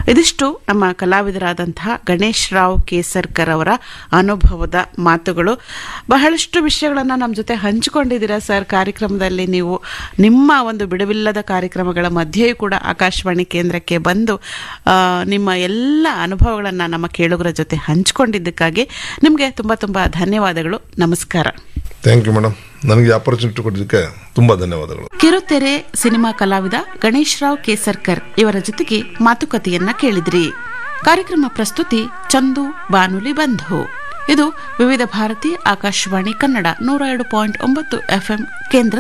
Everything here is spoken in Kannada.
ಇದಿಷ್ಟು ನಮ್ಮ ಕಲಾವಿದರಾದಂತಹ ಗಣೇಶ್ ರಾವ್ ಕೇಸರ್ಕರ್ ಅವರ ಅನುಭವದ ಮಾತುಗಳು ಬಹಳಷ್ಟು ವಿಷಯಗಳನ್ನು ನಮ್ಮ ಜೊತೆ ಹಂಚಿಕೊಂಡಿದ್ದೀರಾ ಸರ್ ಕಾರ್ಯಕ್ರಮದಲ್ಲಿ ನೀವು ನಿಮ್ಮ ಒಂದು ಬಿಡುವಿಲ್ಲದ ಕಾರ್ಯಕ್ರಮಗಳ ಮಧ್ಯೆಯೂ ಕೂಡ ಆಕಾಶವಾಣಿ ಕೇಂದ್ರಕ್ಕೆ ಬಂದು ಆ, ನಿಮ್ಮ ಎಲ್ಲ ಅನುಭವಗಳನ್ನು ನಮ್ಮ ಕೇಳುಗರ ಜೊತೆ ಹಂಚಿಕೊಂಡಿದ್ದಕ್ಕಾಗಿ ನಿಮಗೆ ತುಂಬ ತುಂಬ ಧನ್ಯವಾದಗಳು ನಮಸ್ಕಾರ ಥ್ಯಾಂಕ್ ಯು ಮೇಡಮ್ ನನಗೆ ಆಪರ್ಚುನಿಟಿ ಕೊಟ್ಟಿದ್ದಕ್ಕೆ ತುಂಬ ಧನ್ಯವಾದಗಳು ಕಿರುತೆರೆ ಸಿನಿಮಾ ಕಲಾವಿದ ಗಣೇಶ್ ರಾವ್ ಕೇಸರ್ಕರ್ ಇವರ ಜೊತೆಗೆ ಮಾತುಕತೆಯನ್ನ ಕೇಳಿದ್ರಿ ಕಾರ್ಯಕ್ರಮ ಪ್ರಸ್ತುತಿ ಚಂದು ಬಾನುಲಿ ಬಂಧು ಇದು ವಿವಿಧ ಭಾರತಿ ಆಕಾಶವಾಣಿ ಕನ್ನಡ ನೂರ ಎರಡು ಪಾಯಿಂಟ್ ಒಂಬತ್ತು ಎಫ್ಎಂ ಕೇಂದ್ರ